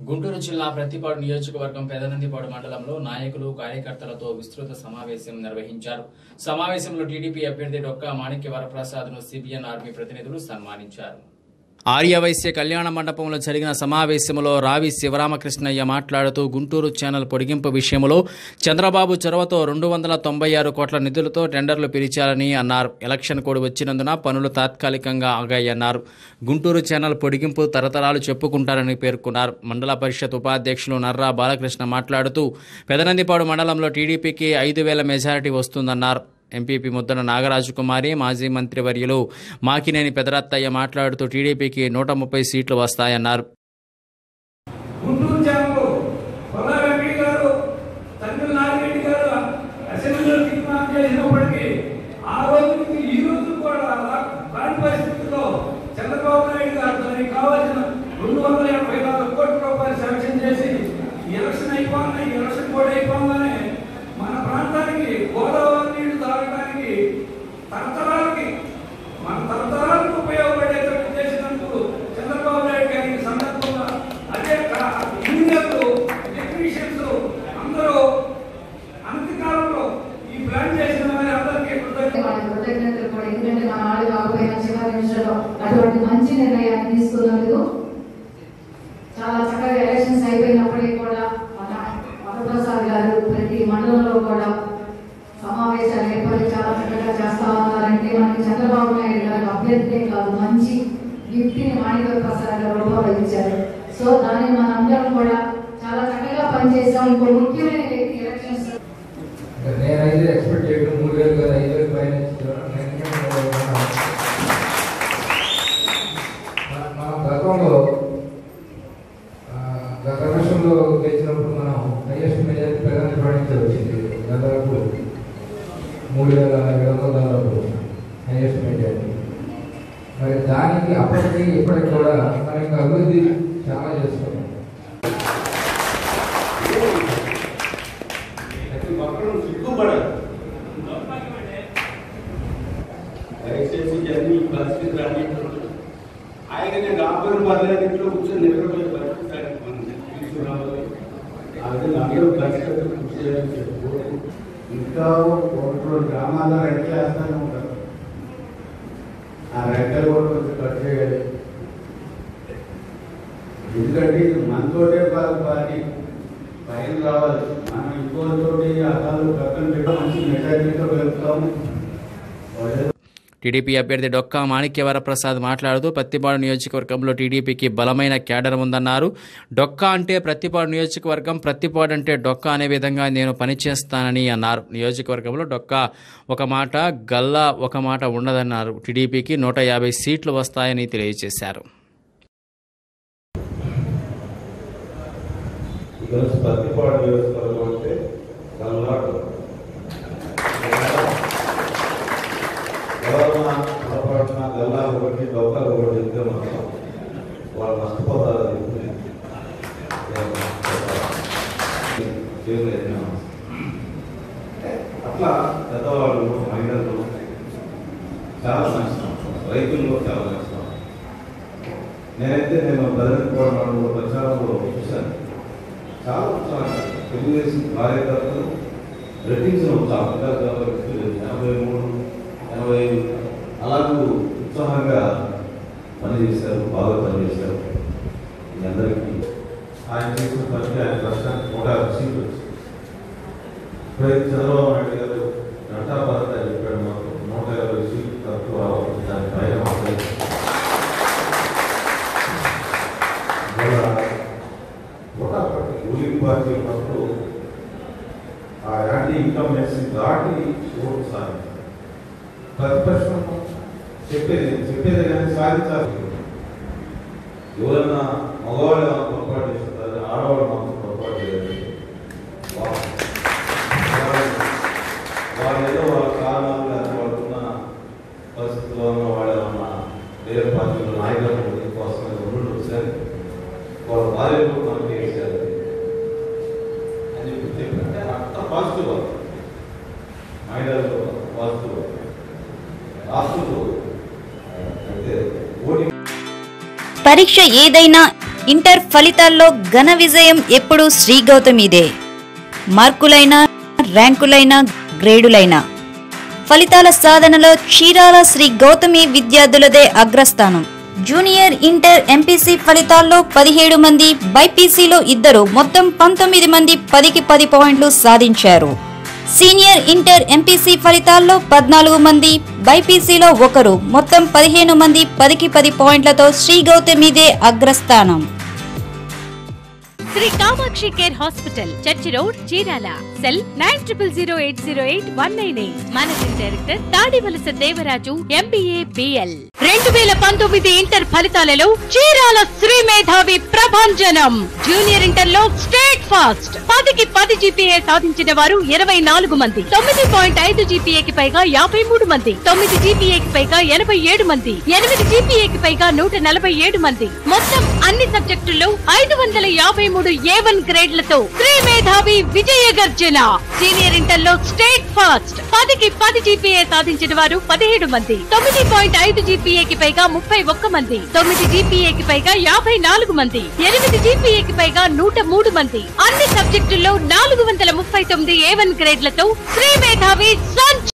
గుంటూరు జిల్లా ప్రతిపాడు నియోజకవర్గం పెదనందిపాడు మండలంలో నాయకులు కార్యకర్తలతో విస్తృత సమావేశం నిర్వహించారు సమావేశంలో టీడీపీ అభ్యర్థి డొక్కా మాణిక్య వరప్రసాద్ ను సిబిఎన్ ఆర్మీ ప్రతినిధులు సన్మానించారు ఆర్యవైశ్య కళ్యాణ మండపంలో జరిగిన సమావేశంలో రావి శివరామకృష్ణయ్య మాట్లాడుతూ గుంటూరు ఛానల్ పొడిగింపు విషయంలో చంద్రబాబు చొరవతో రెండు వందల తొంభై ఆరు కోట్ల నిధులతో టెండర్లు పిలిచారని అన్నారు ఎలక్షన్ కోడ్ వచ్చినందున పనులు తాత్కాలికంగా ఆగాయన్నారు గుంటూరు ఛానల్ పొడిగింపు తరతరాలు చెప్పుకుంటారని పేర్కొన్నారు మండల పరిషత్ ఉపాధ్యక్షులు నర్రా బాలకృష్ణ మాట్లాడుతూ పెదనందిపాడు మండలంలో టీడీపీకి ఐదు వేల మెజారిటీ వస్తుందన్నారు ఎంపీపీ ముద్దన నాగరాజు కుమారి మాజీ మంత్రి వర్యులు మాకినేని పెదరత్తయ్య మాట్లాడుతూ టీడీపీకి నూట ముప్పై సీట్లు వస్తాయన్నారు గుంటూరు ఛానల్ పొల్ల వెంకయ్య గారు తండ్రి నాగిరెడ్డి గారు అసెంబ్లీలో తీర్మానం చేసినప్పటికీ ఆ రోజు నుంచి ఈ రోజు కూడా అలాంటి పరిస్థితుల్లో చంద్రబాబు నాయుడు గారు దానికి కావాల్సిన రెండు వందల ఎనభై నాలుగు కోట్ల రూపాయలు శాంక్షన్ చేసి ఈ ఎలక్షన్ అయిపోయింది ఈ ఎలక్షన్ కూడా అయిపోయిందని మన ప్రాంతానికి గోదావరి నీళ్లు తాగడానికి తరతరాలకి మన తరతరాలకు ఉపయోగపడేటట్టు చేసినందుకు చంద్రబాబు నాయుడు గారికి సందర్భంగా అదే కా- ఇంజనీర్లు టెక్నీషియన్స్ అందరూ అంత్యకాలంలో ఈ ప్లాన్ చేసిన వారి అందరికీ కృతజ్ఞతలు మన కృతజ్ఞతలు కూడా ఎందుకంటే మన ఆడు కాకపోయినా చివరి నిమిషంలో అటువంటి మంచి నిర్ణయాన్ని తీసుకున్నందుకు చాలా చక్కగా ఎలక్షన్స్ అయిపోయినప్పటికీ కూడా మన వరప్రసాద్ గారు ప్రతి మండలంలో కూడా సమావేశాలు ఏర్పడి చాలా చక్కగా చేస్తా ఉన్నారంటే మనకి చంద్రబాబు నాయుడు గారు అభ్యర్థి కాదు మంచి గిఫ్ట్ని మాణిక ప్రసాద్ గారు రూపంలో ఇచ్చారు సో దాన్ని మనందరం కూడా చాలా చక్కగా పనిచేసాం ఇంకో ముఖ్యమైన వ్యక్తి ఎలక్షన్స్ నేనైతే ఎక్స్పెక్ట్ చేయడం మూడు వేలు కదా ఐదు వేలు పైన ఇస్తున్నాను. నేనే అనుకున్నాను. మన- మనం గతంలో ఆ, గత ఎలక్షన్లో గెలిచినప్పుడు మనం హైయెస్ట్ మెజారిటీ ప్రధాని పాటించి వచ్చింది దాదాపు మూడు వేల ఐదు వందల దాదాపు హైయెస్ట్ మెజారిటీ మరి దానికి అప్పటికి ఇప్పటికి కూడా మనం ఇంకా అభివృద్ధి చాలా చేస్తున్నాం ప్రతి ఒక్కరూ సిగ్గుపడరు దయచేసి జర్నీ పరిస్థితి రాని ఆయన నేను ఆపరు పర్లేదు ఇంట్లో కూర్చొని నిద్రపోయే పరిస్థితి మనం తీసుకురావాలి ఆ విధంగా అందరూ కలిసికట్టు కృషి చేయాలని చెప్పుకోవాలి ఇంకా ఒకటి గ్రామాల్లో రెక్కలు వేస్తూనే ఉంటారు ఆ రెక్కలు కూడా కొంచెం కట్ చేయాలి ఎందుకంటే ఇది మనతోటే పార్టీ పైన రావాలి మనం ఇంకోటితోటి అకాలు పక్కన పెట్టి మంచి మెజారిటీతో వెళ్తాము వాళ్ళు టీడీపీ అభ్యర్థి డొక్కా మాణిక్య వరప్రసాద్ మాట్లాడుతూ ప్రతిపాడు నియోజకవర్గంలో టీడీపీకి బలమైన క్యాడర్ ఉందన్నారు డొక్కా అంటే ప్రతిపాడు నియోజకవర్గం ప్రతిపాడు అంటే డొక్కా అనే విధంగా నేను పనిచేస్తానని అన్నారు నియోజకవర్గంలో డొక్కా ఒక మాట గల్లా ఒక మాట ఉండదన్నారు టీడీపీకి నూట యాభై సీట్లు వస్తాయని తెలియజేశారు ఈరోజు పత్తిపాడు నియోజకవర్గం అంటే గల్లాడు ఎవరన్నా పొరపాటున గల్లా ఒకటి డొక్కలు ఒకటి చెప్తే మాత్రం వాళ్ళు నష్టపోతారు అది చేయలేదు. అట్లా పెద్దవాళ్ళు మహిళలు చాలా నష్టం రైతుల్లో చాలా నష్టం నేనైతే నేను ప్రజలకు ప్రచారంలో చూశాను చాలా ఉత్సాహంగా తెలుగుదేశం కార్యకర్తలు రెట్టించిన ఉత్సాహంగా కాబట్టి ఎనభై మూడు ఎనభై ఐదు అలాగూ ఉత్సాహంగా పనిచేశారు బాగా పనిచేశారు మీ అందరికీ ఆయన చేసిన పనికి ఆయన ప్రశ్నకు నూట యాభై సీట్లు వచ్చింది ఇప్పుడైతే చంద్రబాబు నాయుడు గారు ఘంటాపరంగా చెప్పాడు మాకు నూట యాభై సీట్లు తక్కువ రావాలి దాని పైన వస్తాయి. ఇవాళ ఒకటి రూలింగ్ పార్టీ ఉన్నప్పుడు ఆ యాంటీ ఇన్కమ్ వేసి దాటి ఓటు సాధించారు ప్రతిపక్షం చెప్పేది చెప్పేది కానీ సాధించాలి ఎవరైనా మగవాళ్ళు ఏమైనా పొరపాటు చేస్తారు ఆడవాళ్ళు మాత్రం పొరపాటు చేయాలి వాళ్ళు ఏదో వాళ్ళ కారణాలు లేదా వాళ్ళకున్న పరిస్థితుల్లో ఉన్న వాళ్ళు ఏమన్నా వేరే పార్టీలో నాయకులు కోసం ఉండి వచ్చారు వాళ్ళ భార్యలు మనకి వేశారు అని చెప్పి చెప్పంటే అంత పాజిటివ్ వాళ్ళు మహిళలు పాజిటివ్ రాష్ట్రంలో అయితే ఓటి పరీక్ష ఏదైనా ఇంటర్ ఫలితాల్లో ఘన విజయం ఎప్పుడూ శ్రీ గౌతమిదే మార్కులైనా ర్యాంకులైనా గ్రేడులైనా ఫలితాల సాధనలో చీరాల శ్రీ గౌతమి విద్యార్థులదే అగ్రస్థానం జూనియర్ ఇంటర్ ఎంపీసీ ఫలితాల్లో పదిహేడు మంది బైపీసీలో ఇద్దరు మొత్తం పంతొమ్మిది మంది పదికి పది పాయింట్లు సాధించారు సీనియర్ ఇంటర్ ఎంపీసీ ఫలితాల్లో పద్నాలుగు మంది బైపీసీలో ఒకరు మొత్తం పదిహేను మంది పదికి పది పాయింట్లతో శ్రీ గౌతమిదే అగ్రస్థానం Sri Kamakshi care hospital church road Chirala cell nine triple zero eight zero eight one nine eight managing director Tadivalasa Devaraju MBA BL రెండు వేల పంతొమ్మిది ఇంటర్ ఫలితాలలో చీరాల శ్రీ మేధావి ప్రభంజనం జూనియర్ ఇంటర్ లో స్టేట్ ఫాస్ట్ పదికి పది జీపీఏ సాధించిన వారు ఇరవై నాలుగు మంది తొమ్మిది పాయింట్ ఐదు జీపీఏకి పైగా యాభై మూడు మంది తొమ్మిది జీపీఏకి పైగా ఎనభై ఏడు మంది ఎనిమిది జీపీఏకి పైగా నూట నలభై ఏడు మంది మొత్తం అన్ని సబ్జెక్టుల్లో ఐదు వందల యాభై మూడు ఏ వన్ గ్రేడ్లతో శ్రీ మేధావి విజయ గర్జన సీనియర్ ఇంటర్ లో స్టేట్ ఫాస్ట్ పదికి పది జీపీఏ సాధించిన వారు పదిహేడు మంది తొమ్మిది పాయింట్ ఐదు జీపీఏకి పైగా ముప్పై ఒక్క మంది తొమ్మిది జీపీఏకి పైగా యాభై నాలుగు మంది ఎనిమిది జీపీఏకి పైగా నూట మూడు మంది అన్ని సబ్జెక్టుల్లో నాలుగు వందల ముప్పై తొమ్మిది ఏ వన్ గ్రేడ్లతో శ్రీ మేధావి